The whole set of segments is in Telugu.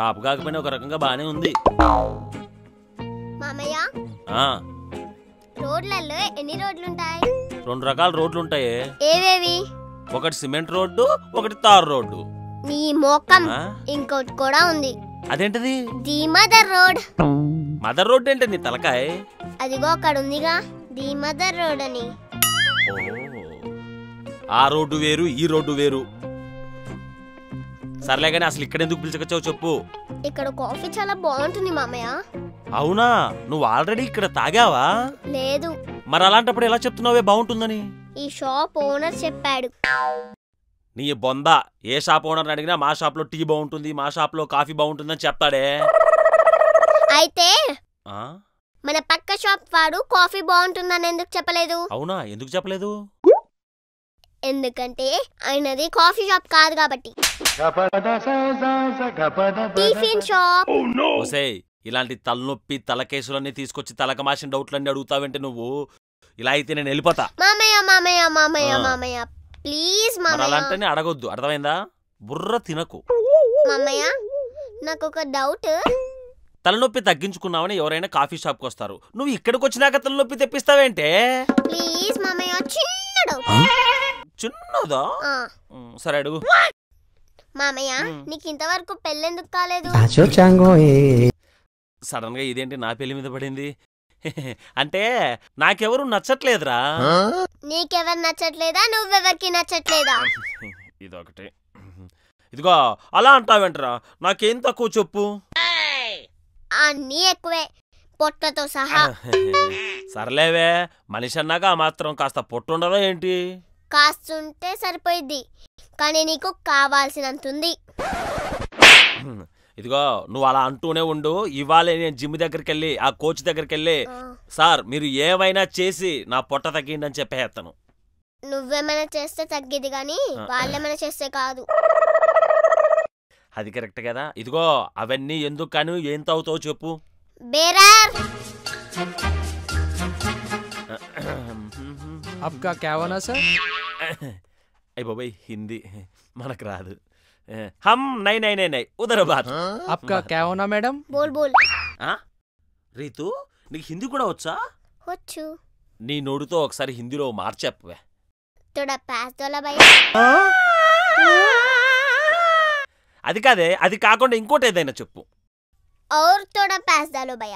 టాప్ కాకపోయినా ఒక రకంగా బానే ఉంది మామయ్య ఆ రోడ్లలో ఎన్ని రోడ్లు ఉంటాయి రెండు రకాల రోడ్లు ఉంటాయి ఏవేవి ఒకటి సిమెంట్ రోడ్డు ఒకటి తారు రోడ్డు నీ మోకం ఆ? ఇంకోటి కూడా ఉంది అదేంటిది the mother road mother road ఏంటి నీ తలకాయ్ అదిగో అక్కడ ఉందిగా ది మదర్ రోడ్ అని ఓ ఆ రోడ్డు వేరు ఈ రోడ్డు వేరు సర్లే కానీ అసలు ఇక్కడ ఎందుకు పిలిచకొచ్చావు చెప్పు ఇక్కడ కాఫీ చాలా బాగుంటుంది మామయ్య అవునా నువ్వు ఆల్రెడీ ఇక్కడ తాగావా లేదు మరి అలాంటప్పుడు ఎలా చెప్తున్నావే బాగుంటుందని ఈ షాప్ ఓనర్ చెప్పాడు నీ బొంద ఏ షాప్ ఓనర్ అడిగినా మా షాప్ లో టీ బాగుంటుంది మా షాప్ లో కాఫీ బాగుంటుందని చెప్తాడే అయితే ఆ మన పక్క షాప్ వాడు కాఫీ బాగుంటుందని ఎందుకు చెప్పలేదు అవునా ఎందుకు చెప్పలేదు ఎందుకంటే ఆయనది కాఫీ షాప్ కాదు కాబట్టి టిఫిన్ షాప్ ఓసేయ్ ఇలాంటి తలనొప్పి తలకేసులన్నీ తీసుకొచ్చి తలకమాసిన డౌట్లన్నీ అడుగుతావంటే నువ్వు ఇలా అయితే నేను వెళ్ళిపోతా మామయ్య మామయ్య మామయ్య ఆ. మామయ్య ప్లీజ్ మరి మామయ్య అలాంటనే అడగొద్దు అర్థమైందా బుర్ర తినకు మామయ్య నాకు ఒక డౌట్ తలనొప్పి తగ్గించుకున్నావని ఎవరైనా కాఫీ షాప్కి వస్తారు నువ్వు ఇక్కడికి వచ్చినాక తలనొప్పి తెప్పిస్తావేంటే ప్లీజ్ మామయ్య చిన్న డౌట్ చిన్నదా ఆ, ఉమ్, సరే అడుగు మామయ్య మ్. నీకు ఇంతవరకు పెళ్ళెందుకు కాలేదు Acho chango eh. సడన్ గా ఇదేంటి నా పెళ్లి మీద పడింది అంటే నాకెవరు నచ్చట్లేదురా నీకెవరు నచ్చట్లేదా నువ్వెవరికి నచ్చట్లేదా ఇదొకటి ఇదిగో అలా అంటావేంట్రా నాకేం తక్కువ చెప్పు అన్నీ ఎక్కువే పొట్టతో సహా సర్లేవే మనిషి అన్నాక ఆ మాత్రం కాస్త పొట్టుండదా ఏంటి కాస్తుంటే సరిపోయిద్ది కానీ నీకు కావాల్సినంత ఉంది ఇదిగో నువ్వు అలా అంటూనే ఉండు ఇవాళ నేను జిమ్ దగ్గరికి వెళ్ళి ఆ కోచ్ దగ్గరికి వెళ్ళి ఆ, సార్ మీరు ఏమైనా చేసి నా పొట్ట తగ్గిండి అని చెప్పేస్తాను నువ్వేమైనా చేస్తే తగ్గిద్ది కానీ ఆ. వాళ్ళేమైనా చేస్తే కాదు అది కరెక్ట్ కదా ఇదిగో అవన్నీ ఎందుకు కానీ ఏం తాగుతావు చెప్పు బేరార్ आपका क्या होना सर అయ్య బాబాయ్ హిందీ మనకు రాదు హమ్ నై నై నై నై ఉదర బాత్ आपका क्या होना मैडम బోల్ బోల్ ఆ? రీతు నీకు హిందీ కూడా వచ్చా వచ్చు నీ నోటితో ఒకసారి హిందీలో మార్చెప్పవే తోడా ప్యాస్ దోలా భయ అది కాదే అది కాకుండా ఇంకోటి ఏదైనా చెప్పు और थोड़ा पैस डालो भैया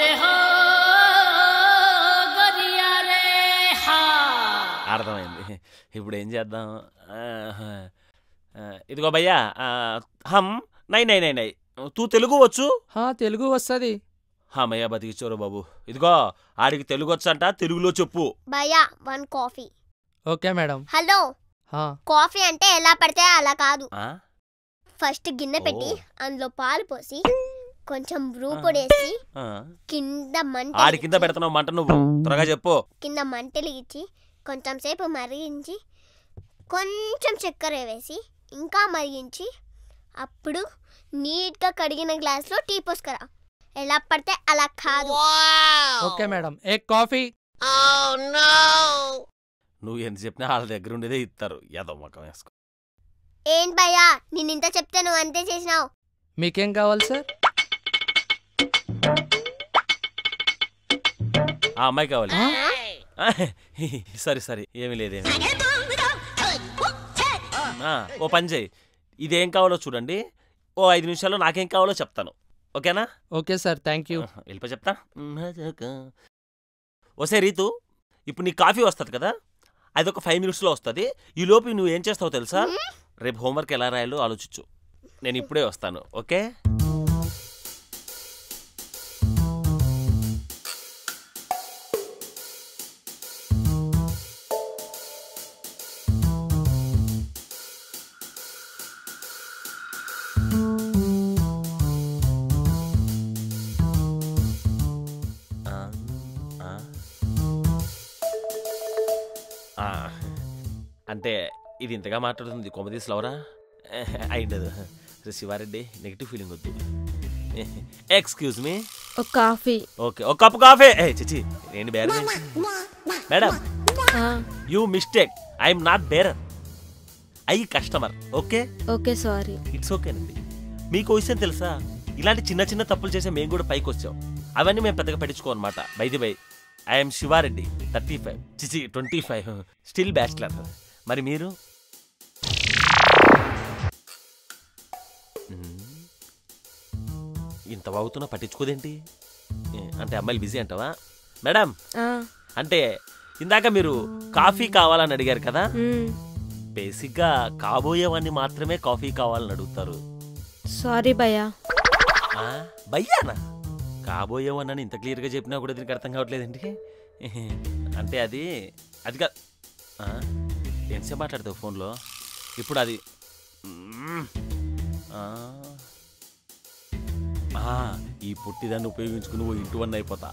అర్థమైంది ఇప్పుడు ఏం చేద్దాం ఆహా. ఆ, ఇదిగో భయ్యా ఆ, హమ్ నై నై నై నై తూ తెలుగు వచ్చు हाँ తెలుగు వస్తుంది హమయ్య బతికిచ్చోరు బాబు ఇదిగో ఆడికి తెలుగు వచ్చంట తెలుగులో చెప్పు భయ్యా one coffee okay madam hello हाँ కాఫీ అంటే ఎలా పడితే అలా కాదు ఆ? ఫస్ట్ గిన్నె పెట్టి ఓ. అందులో పాలు పోసి కొంచెం బ్రూ పొడేసి ఆ. కింద మంట ఆడి కింద పెడుతున్నావు మంట నువ్వు త్వరగా చెప్పు కింద మంటలిగిచ్చి కొంచెం సేపు మరిగించి కొంచెం చక్కెర వేసి ఇంకా మరిగించి అప్పుడు నీట్గా కడిగిన గ్లాస్లో టీ పోసుకురా ఎలా పడితే అలా కాదు ఓకే మేడం ఏక్ కాఫీ నువ్వు ఎంత చెప్పినా వాళ్ళ దగ్గర ఉండేదే ఇస్తారు ఏదో మొక్కం వేసుకో ఏంటి భయ్యా నేను ఇంత చెప్తే నువ్వు అంతే చేసినావు మీకేం కావాలి సార్ ఆ అమ్మాయి కావాలి ఆ? ఆ, సరే సరే ఏమీ లేదేమీ లేదు. ఆ, ఓ పని చేయి ఇదేం కావాలో చూడండి ఓ ఐదు నిమిషాల్లో నాకేం కావాలో చెప్తాను ఓకేనా ఓకే సార్ థ్యాంక్ యూ వెళ్ళిపో చెప్తా ఓసే రీతు ఇప్పుడు నీ కాఫీ వస్తుంది కదా అది ఒక ఫైవ్ మినిట్స్లో వస్తుంది ఈ లోపు నువ్వు ఏం చేస్తావో తెలుసా రేపు హోంవర్క్ ఎలా రాయాలో ఆలోచించు నేను ఇప్పుడే వస్తాను ఓకే ఆ, ఆ. ఆ, అంటే ఇది ఇంతగా మాట్లాడుతుంది కొమ్మదీస్ లవరా అయిండదు శివారెడ్డి నెగిటివ్ ఫీలింగ్ వద్దు ఎక్స్క్యూజ్ మీ ఒక కాఫీ ఓకే ఒక కప్ కాఫీ ఏ చిచి నేను బేరం madam you mistake I'm not bearer I customer okay okay sorry it's ఓకేనండి మీకు విషయం తెలుసా ఇలాంటి చిన్న చిన్న తప్పులు చేసే మేము కూడా పైకి వచ్చాం అవన్నీ మేము పెద్దగా పట్టించుకోమన్నమాట by the by I'm Siva Reddy thirty five చిచి ట్వంటీ ఫైవ్ స్టిల్ బ్యాచిలర్ మరి మీరు మ్మ్. ఇంత అవుతున్నా పట్టించుకోదేంటి ఏ, అంటే అమ్మాయిలు బిజీ అంటావా మేడం ఆ, అంటే ఇందాక మీరు కాఫీ కావాలని అడిగారు కదా మ్మ్. బేసిక్గా కాబోయేవాన్ని మాత్రమే కాఫీ కావాలని అడుగుతారు సారీ భయ్యా ఆ, భయ్యానా కాబోయేవాన్ని ఇంత క్లియర్గా చెప్పినా కూడా దీనికి అర్థం కావట్లేదండి అంటే అది అది కా ఆ, ఎంతసేపు మాట్లాడతావు ఫోన్లో ఇప్పుడు అది మ్మ్. ఆ. ఆ, ఈ పుట్టిదాన్ని ఉపయోగించుకుని ఓ ఇంటి వన్ అయిపోతా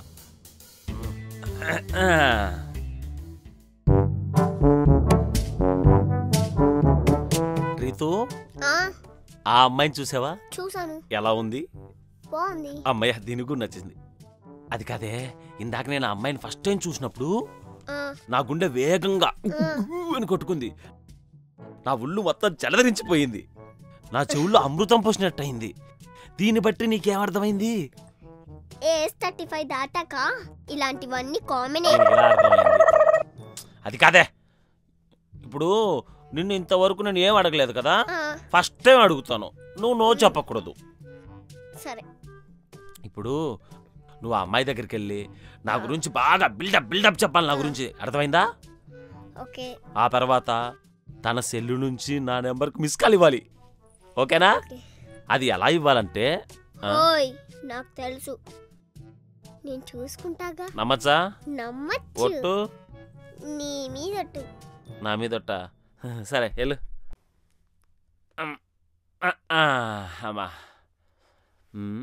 రీతు ఆ, ఆ అమ్మాయిని చూసావా చూసాను ఎలా ఉంది బాగుంది అమ్మాయి దీనికి కూడా నచ్చింది అది కాదే ఇందాక నేను ఆ అమ్మాయిని ఫస్ట్ టైం చూసినప్పుడు ఆ, నా గుండె వేగంగా ఆ. అని కొట్టుకుంది నా ఒళ్ళు మొత్తం జలధరించిపోయింది నా చెవుల్లో అమృతం పోసినట్టు అయింది దీన్ని బట్టి నీకేమర్థమైంది ఏజ్ థర్టీ ఫైవ్ దాటాక ఇలాంటివన్నీ కామన్ దీనికి ఎలా అర్థమైంది అది కాదే ఇప్పుడు నిన్ను ఇంతవరకు నేను ఏం అడగలేదు కదా ఫస్ట్ టైం అడుగుతాను నువ్వు నో చెప్పకూడదు సరే ఇప్పుడు నువ్వు ఆ అమ్మాయి దగ్గరికి వెళ్ళి నా గురించి బాగా బిల్డప్ బిల్డప్ చెప్పాలి నా గురించి అర్థమైందా ఓకే ఆ తర్వాత తన సెల్లు నుంచి నా నెంబర్కి మిస్ కాల్ ఇవ్వాలి ఓకేనా ఓకే. అది ఎలా ఇవ్వాలంటే ఆ, ఓయ్ నాకు తెలుసు నేను చూసుకుంటాగా నమ్మచ్చా నమ్మచ్చు ఒట్టు నీ మీదట్టు నా మీదొట్ట సరే వెళ్ళు అమ్, ఆ, ఆ, అమ్మా ఉమ్.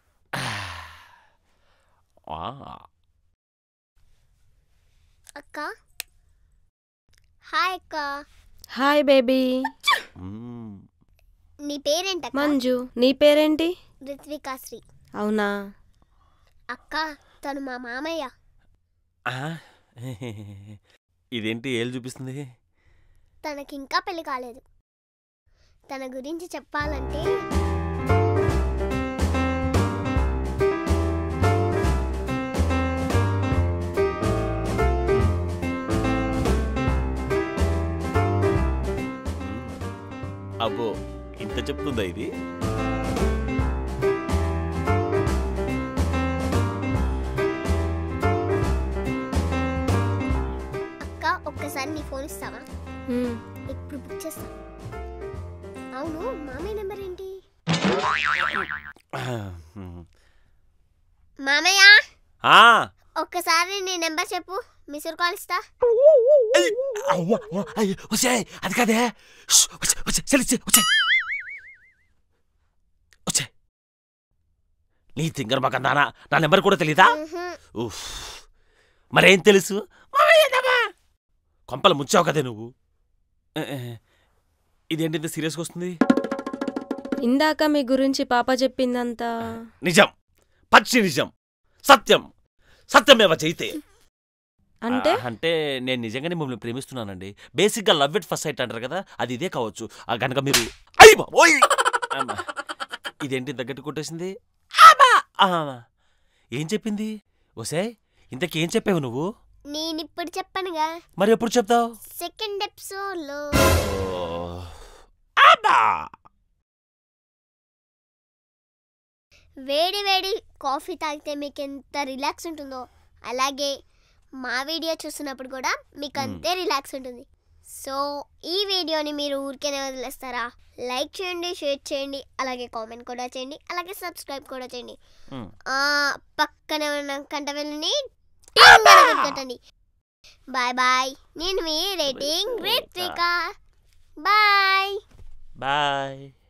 ఆ, అక్క హాయ్ అక్క హాయ్ బేబీ ఉమ్. నీ పేరేంటక్క మంజు నీ పేరేంటి రిత్వికాశ్రీ అవునా అక్క తను మా మామయ్య ఆ, ఇదేంటి ఏళ్ళు చూపిస్తుంది తనకింకా పెళ్లి కాలేదు తన గురించి చెప్పాలంటే అబ్బో ఇంత చెప్తుందా ఇది అక్క ఒక్కసారి నీ ఫోన్ ఇస్తావా మ్మ్. ఇప్పుడు బుక్ చేస్తా అవును మామయ్య నెంబర్ ఏంటి మామయ్య ఆ, ఒక్కసారి నీ నెంబర్ చెప్పు మిస్డ్ కాల్ ఇస్తా అయ్, అవ్వ, అవ్వ, అయ్, వచ్చేయ్, అది కాదే ష్, వచ్చే, వచ్చే, చలి, వచ్చే, వచ్చే. వచ్చే. నీ తింగర్ మగ నాన్న నా నెంబర్ కూడా తెలీదా మ్హూ. ఉఫ్. మరేం తెలుసు మామయ్యనమ్మా. కొంపలు ముంచావు కదే నువ్వు ఏ, ఏ, ఇదేంటి ఇంత సీరియస్గా వస్తుంది ఇందాక మీ గురించి పాప చెప్పిందంతా నిజం పచ్చి నిజం సత్యం సత్యమేవ చైతే అంటే ఆ, అంటే నేను నిజంగానే మిమ్మల్ని ప్రేమిస్తున్నానండి బేసిక్గా లవ్ ఇట్ ఫస్ట్ సైట్ అంటారు కదా అది ఇదే కావచ్చు ఆ గనక మీరు అయ్య బాబోయ్! అమ్మా. ఇదేంటి దగ్గర కొట్టేసింది అమ్మా! ఆమా. ఏం చెప్పింది ఓసే ఇంతకేం చెప్పావు నువ్వు నేను ఇప్పుడు చెప్పనుగా మరి ఎప్పుడు చెప్తావు సెకండ్ ఎపిసోడ్ లో వేడి వేడి కాఫీ తాగితే మీకు ఎంత రిలాక్స్ ఉంటుందో అలాగే మా వీడియో చూస్తున్నప్పుడు కూడా మీకు అంతే రిలాక్స్ ఉంటుంది సో ఈ వీడియోని మీరు ఊరికేనే వదిలేస్తారా లైక్ చేయండి షేర్ చేయండి అలాగే కామెంట్ కూడా చేయండి అలాగే సబ్స్క్రైబ్ కూడా చేయండి ఆ, పక్కనే ఉన్న కంట వెళ్ళని కొట్టండి బాయ్ బాయ్ నేను మీ రేటింగ్ రేట్రిక బాయ్ బాయ్